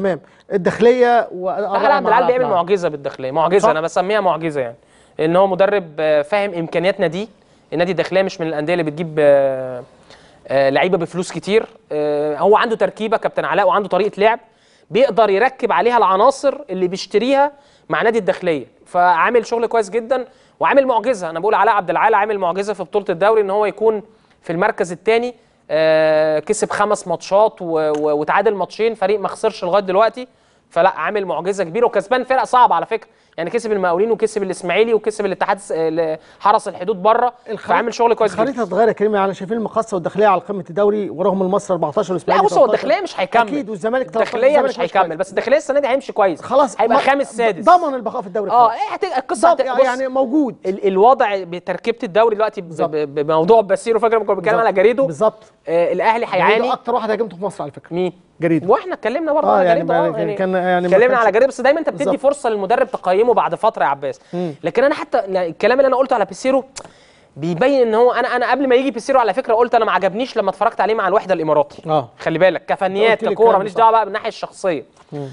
تمام الداخليه و لا لا عبد العال بيعمل معجزه بالداخليه معجزه صح. انا بسميها معجزه يعني ان هو مدرب آه، فاهم امكانيات ناديه النادي الداخليه مش من الانديه اللي بتجيب آه، آه، لعيبه بفلوس كتير آه، هو عنده تركيبه كابتن علاء وعنده طريقه لعب بيقدر يركب عليها العناصر اللي بيشتريها مع نادي الداخليه فعامل شغل كويس جدا وعامل معجزه انا بقول علاء عبد العال عامل معجزه في بطوله الدوري ان هو يكون في المركز الثاني كسب خمس ماتشات و- و- وتعادل ماتشين فريق ما خسرش لغايه دلوقتي فلا عامل معجزه كبيره وكسبان فرق صعبه على فكره يعني كسب المقاولين وكسب الاسماعيلي وكسب الاتحاد الس- ال- حرس الحدود بره فعامل شغل كويس جدا الخريطه اتغيرت يا كريم يعني شايفين المقصه والداخليه على قمه الدوري وراهم المصري 14 لا والاسماعيلي بص هو 13. الداخليه مش هيكمل اكيد والزمالك 13 الداخليه الزمالك مش هيكمل كويس. بس الداخليه السنه دي هيمشي كويس خلاص هيبقى ما- خامس سادس ضمن البقاء في الدوري اه خلاص. ايه هت- القصه ضم- هت- بص يعني موجود ال- الوضع بتركيبه الدوري دلوقتي ب- بالظبط. ب- بموضوع باسيرو فاكر لما كنا بنتكلم على جريدو بالظبط آه الاهلي جريدو هيعاني اكتر واحد هاجمته في مصر على فكره مين جريدو واحنا اتكلمنا برضه آه، على يعني جريدو ما- اه كان- يعني كان- يعني ما اتكلمنا كانش- على جريدو بس دايما انت بتدي بالظبط. فرصه للمدرب تقيمه بعد فتره يا عباس لكن انا حتى يعني الكلام اللي انا قلته على بيسيرو بيبين ان هو انا انا قبل ما يجي بيسيرو على فكره قلت انا ما عجبنيش لما اتفرجت عليه مع الوحده الاماراتي اه خلي بالك كفنيات قلت لي ككوره الكلام ماليش ده دعوه بقى بالناحيه الشخصيه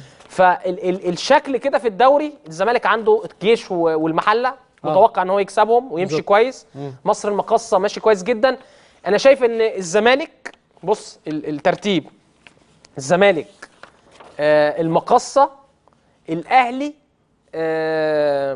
فالشكل كده في الدوري الزمالك عنده الجيش و- والمحله متوقع ان هو يكسبهم ويمشي بالظبط. كويس مصر المقاصه ماشي كويس جدا انا شايف ان الزمالك بص ال- الترتيب الزمالك آه المقاصه الاهلي آه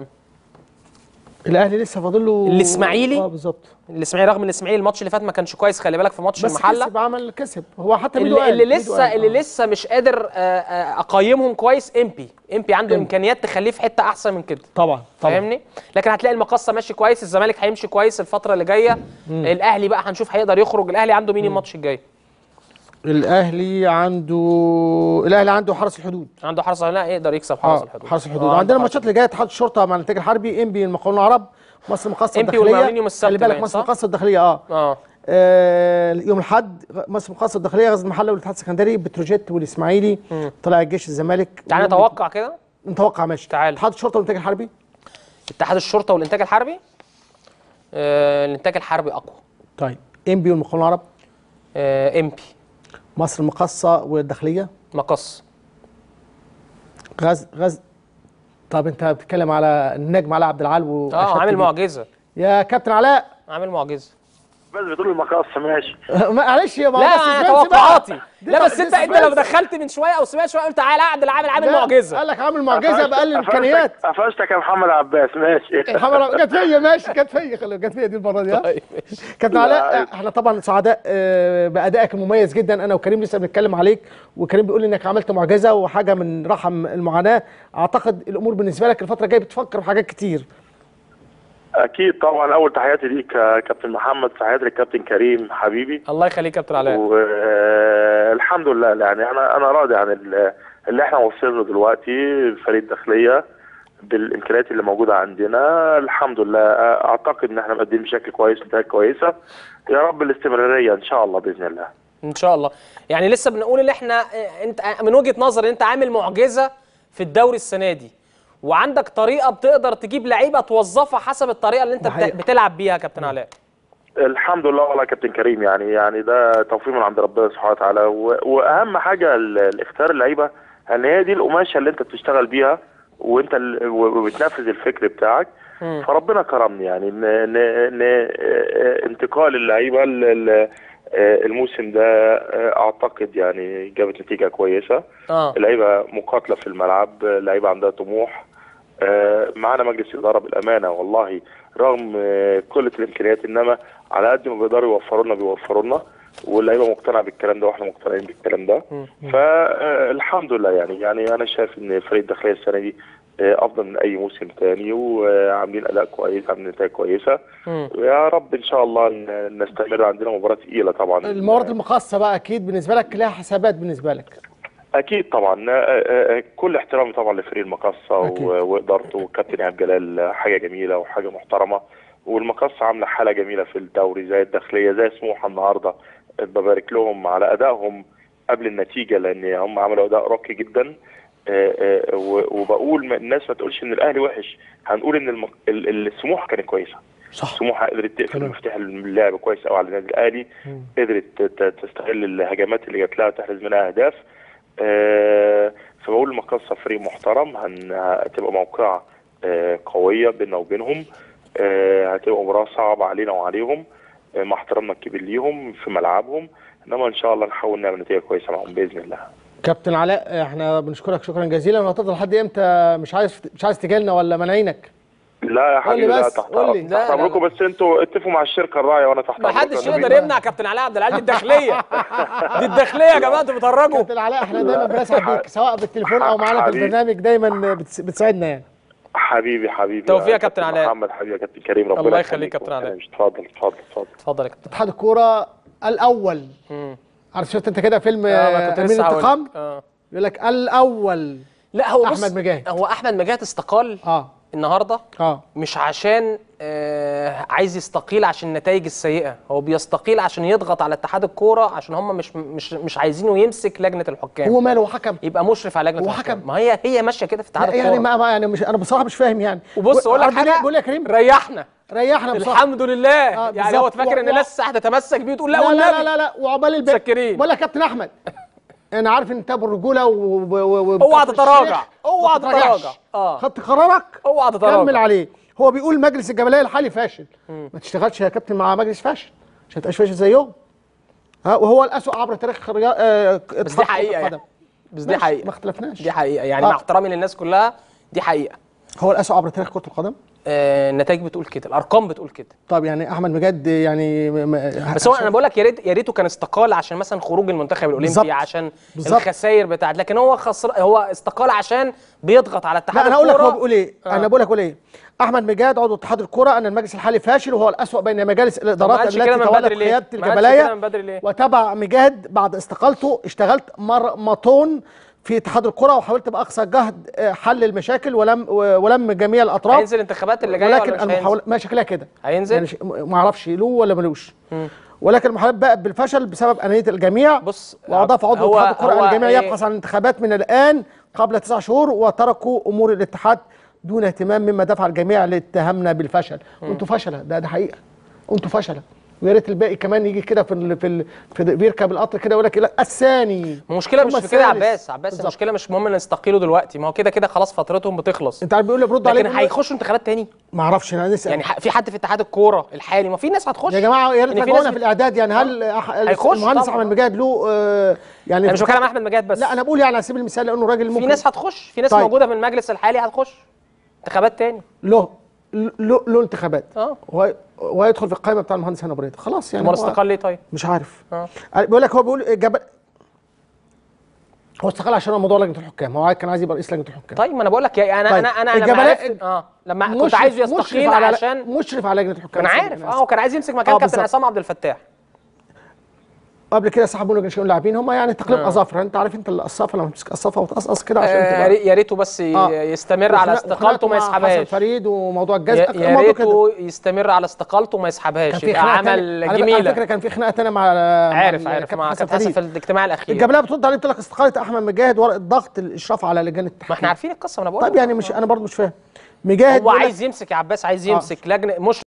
الاهلي لسه فاضل له الإسماعيلي؟ اه بالظبط الاسماعيلي رغم ان الاسماعيلي الماتش اللي فات ما كانش كويس خلي بالك في ماتش بس المحله كسب عمل كسب هو حتى ميدو اللي, قال- اللي ميدو لسه قال. اللي آه. لسه مش قادر آه، آه، اقيمهم كويس امبي امبي عنده إمبي. امكانيات تخليه في حته احسن من كده طبعا طبعا فاهمني لكن هتلاقي المقصه ماشي كويس الزمالك هيمشي كويس الفتره اللي جايه الاهلي بقى هنشوف هيقدر يخرج الاهلي عنده مين الماتش الجاي الاهلي عنده الاهلي عنده حرس الحدود عنده حرس لا يقدر يكسب حرس آه، الحدود حرس الحدود آه، عنده عندنا حرس الماتشات اللي جايه اتحاد الشرطه مع الانتاج الحربي انبي المقاولون العرب مصر المقاصه إنبي الداخليه والمقاولين يوم السبت خلي بالك باين، مصر صح؟ المقاصه الداخليه اه اه آه، يوم الاحد مصر المقاصه الداخليه غزل المحله والاتحاد السكندري بتروجيت والاسماعيلي طلع الجيش الزمالك تعالى يوم- نتوقع كده نتوقع ماشي تعال. اتحاد الشرطه والانتاج الحربي اتحاد الشرطه والانتاج الحربي آه الانتاج الحربي اقوى طيب انبي والمقاولون العرب آه امبي مصر المقاصه والداخليه مقص غز غز طب انت بتتكلم على النجم علاء عبد العال و اه عامل معجزه يا كابتن علاء عامل معجزه بس بتقول المقص ماشي معلش يا ما هو لا ده انا suspense بقى. توقعاتي دي لا ط- بس دي انت انت لو suspense. دخلت من شويه او سمعت شويه قلت تعالى عبد العامل عامل لا، معجزه قال لك عامل معجزه بقلل الامكانيات قفشتك يا محمد عباس ماشي محمد جت فيا ماشي جت فيا خلي جت فيا دي المره دي ها؟ طيب كابتن علاء احنا طبعا سعداء آه، بادائك المميز جدا انا وكريم لسه بنتكلم عليك وكريم بيقول لي انك عملت معجزه وحاجه من رحم المعاناه اعتقد الامور بالنسبه لك الفتره الجايه بتفكر في حاجات كتير اكيد طبعا اول تحياتي ليك يا كابتن محمد تحياتي للكابتن كريم حبيبي الله يخليك يا كابتن علاء والحمد لله يعني انا انا راضي عن ال- اللي احنا وصلنا له دلوقتي فريق الداخليه بالامكانيات اللي موجوده عندنا الحمد لله اعتقد ان احنا مقدمين بشكل كويس نتائج كويسه يا رب الاستمراريه ان شاء الله باذن الله ان شاء الله يعني لسه بنقول ان احنا اه، انت من وجهه نظري انت عامل معجزه في الدوري السنه دي وعندك طريقه بتقدر تجيب لعيبه توظفها حسب الطريقه اللي انت ده بت- حقيقة. بتلعب بيها يا كابتن علاء الحمد لله والله يا كابتن كريم يعني يعني ده توفيق من عند ربنا سبحانه وتعالى و- واهم حاجه ال- الاختيار اللعيبه ان هي دي القماشه اللي انت بتشتغل بيها وانت ال- و- وبتنفذ الفكر بتاعك مم. فربنا كرمني يعني ان ان ان اه، انتقال اللعيبه ال- ال- اه، الموسم ده اه، اعتقد يعني جابت نتيجه كويسه اه اللعيبه مقاتله في الملعب اللعيبه عندها طموح آه، معانا مجلس اداره بالامانه والله رغم آه، قله الامكانيات انما على قد ما بيقدروا يوفروا لنا بيوفروا لنا واللعيبه مقتنعه بالكلام ده واحنا مقتنعين بالكلام ده فالحمد لله يعني يعني انا شايف ان فريق الداخليه السنه دي آه، افضل من اي موسم تاني وعاملين اداء كويس عاملين نتائج كويسه مم. يا رب ان شاء الله ن- نستمر عندنا مباراه تقيله طبعا الموارد المخصصه بقى اكيد بالنسبه لك لها حسابات بالنسبه لك اكيد طبعا آه، آه، آه، كل احترامي طبعا لفريق المقصه أكيد. و- وادارته والكابتن ايهاب جلال حاجه جميله وحاجه محترمه والمقصه عامله حاله جميله في الدوري زي الداخليه زي سموحه النهارده ببارك لهم على ادائهم قبل النتيجه لان هم عملوا اداء راقي جدا آه، آه، و- وبقول ما- الناس ما تقولش ان الاهلي وحش هنقول ان المق... ال- ال- السموحه كانت كويسه صح سموحه قدرت تقفل تمام. مفتاح اللعب كويس قوي على النادي الاهلي قدرت ت- ت- تستغل الهجمات اللي جات لها وتحرز منها اهداف آه، فبقول خاصه فريق محترم هن... هتبقى موقعه آه، قويه بيننا وبينهم آه، هتبقى مباراه صعبه علينا وعليهم آه، مع احترامنا الكبير ليهم في ملعبهم انما ان شاء الله نحاول نعمل نتيجه كويسه معاهم باذن الله كابتن علاء احنا بنشكرك شكرا جزيلا وهتفضل لحد امتى مش عايز مش عايز تجي لنا ولا مانعينك لا يا قول لي حبيبي لا بس، تحت قول لي. تحت لا، لا، امركم لا. بس انتوا اتفقوا مع الشركه الراعيه وانا تحت ما أمركم حدش يا يقدر نبيل. يمنع كابتن علاء عبد العال دي الداخليه دي الداخليه يا جماعه انتوا بتهرجوا كابتن علاء احنا دايما بنسعد بيك سواء بالتليفون او معانا في حبيبي. البرنامج دايما بتس- بتساعدنا يعني حبيبي حبيبي توفيق يا كابتن علاء. محمد حبيبي يا كابتن كريم ربنا الله يخليك يخليك كابتن علاء. اتفضل اتفضل اتفضل اتفضل يا كابتن اتحاد الكوره الاول مم. عارف شفت انت كده فيلم آه، ما كنت امين لسه هقول الانتقام لك. اه يقول لك الاول لا هو بص أحمد مجاهد. هو احمد مجاهد استقال اه النهارده اه مش عشان آه عايز يستقيل عشان النتائج السيئه هو بيستقيل عشان يضغط على اتحاد الكوره عشان هم مش مش مش عايزينه يمسك لجنه الحكام هو ماله حكم يبقى مشرف على لجنه هو الحكام حكم. ما هي هي ماشيه كده في اتحاد لا الكوره يعني ما ما- يعني مش انا بصراحه مش فاهم يعني وبص اقول لك عارف ليه؟ حاجه بقول يا كريم ريحنا ريحنا بصراحه الحمد لله آه، يعني هو بالظبط. فاكر ان و- و- الناس هتتمسك بيه وتقول لا لا لا والنبي لا لا, لا وعقبال الباقي متشكرين. بقول لك يا كابتن احمد انا عارف ان انت ابو الرجوله و... و... و... اوعى وكفر تتراجع. الشيخ. اوعى ما تتراجعش. تتراجع. آه. خدت قرارك اوعى تتراجع. كمل عليه هو بيقول مجلس الجبليه الحالي فاشل ما تشتغلش يا كابتن مع مجلس فاشل عشان تبقاش فاشل زيهم ها وهو الاسوء عبر تاريخ الريا... آه... بس دي حقيقه يعني. بس دي ماشي، حقيقه ما اختلفناش دي حقيقه يعني آه. مع احترامي للناس كلها دي حقيقه هو الاسوء عبر تاريخ كره القدم آه النتائج بتقول كده الارقام بتقول كده طب يعني احمد مجاد يعني م- م- بس هو انا بقول لك يا ريت يا ريته كان استقال عشان مثلا خروج المنتخب بالظبط. الاولمبي عشان بالظبط. الخسائر بتاعت لكن هو خسر هو استقال عشان بيضغط على اتحاد لا انا اقول لك هو الكورة. بيقول ايه آه. انا بقول لك بيقول ايه احمد مجاد عضو اتحاد الكره ان المجلس الحالي فاشل وهو الاسوأ بين مجالس طب ما الادارات قالش التي كده من تولت بدري ليه؟ قياده ما قالش كده الجبليه من بدري ليه؟ وتبع مجاد بعد استقالته اشتغلت مرمطون في اتحاد الكره وحاولت باقصى جهد آه، حل المشاكل ولم ولم جميع الاطراف هينزل الانتخابات اللي جايه ولكن ولا مش هينزل؟ المحاولة ما شكلها كده هينزل؟ يعني ش- ما اعرفش له ولا ملوش ولكن المحاولات بقت بالفشل بسبب انانيه الجميع بص، واضاف عضو هو- اتحاد الكره هو ان الجميع إيه؟ يبحث عن الانتخابات من الان قبل تسع شهور وتركوا امور الاتحاد دون اهتمام مما دفع الجميع لاتهامنا بالفشل وانتوا فشله ده ده حقيقه انتوا فشله ويا ريت الباقي كمان يجي كده في ال في, ال في ال بيركب القطر كده يقول لك لا الثاني المشكله مش ثم في كده يا الثالث. عباس عباس بالظبط. المشكله مش مهم ان يستقيلوا دلوقتي ما هو كده كده خلاص فترتهم بتخلص انت عارف بيقول لي برد عليه لكن بيقول لي- هيخشوا انتخابات تاني ما اعرفش انا نسال يعني ح- في حد في اتحاد الكوره الحالي ما في ناس هتخش يا جماعه يا ريت يعني في تراجعونا ناس في بت- الاعداد يعني هل أح- هيخش المهندس طبعاً. احمد مجاد له آه، يعني انا مش بتكلم عن احمد مجاد بس لا انا بقول يعني على سبيل المثال لانه راجل ممكن في ناس هتخش في ناس طيب. موجوده في المجلس الحالي هتخش انتخابات تاني له له له انتخابات اه وهي- وهيدخل في القائمه بتاع المهندس هنا بريده خلاص يعني امال هو- استقال ليه طيب مش عارف اه بيقول لك هو بيقول جبل هو استقال عشان موضوع لجنه الحكام هو كان عايز يبقى رئيس لجنه الحكام طيب ما انا بقول لك يا- انا طيب. انا انا لما الجبلاء- عرفت اه لما كنت مشرف- عايزه مشرف يستقيل على عشان مشرف على لجنه الحكام ما انا عارف اه هو كان عايز يمسك مكان آه، كابتن بالظبط. عصام عبد الفتاح قبل كده سحبوا له جنشون لاعبين هم يعني تقليب آه. اظافر انت عارف انت القصافه لما تمسك قصافه وتقصقص كده عشان آه، يا تبقى ري- يا ريته بس ي- آه. يستمر على وخناق- استقالته وخناقته وما مع حسن يسحبهاش فريد وموضوع الجزء يا يا موضوع كده ريته يستمر على استقالته وما يسحبهاش كان في يبقى خناقه عمل تانية- على- على جميله فكره كان في خناقه تانية مع عارف مع عارف الكابتن مع حسن كابتن حسن فريد. في الاجتماع الاخير الجبلاء بترد عليه بتقول لك استقاله احمد مجاهد ورقه ضغط الاشراف على لجان التحكيم ما احنا عارفين القصه ما انا بقول طيب لك. يعني مش انا برضو مش فاهم مجاهد هو بيقول لك- عايز يمسك يا عباس عايز يمسك لجنه مش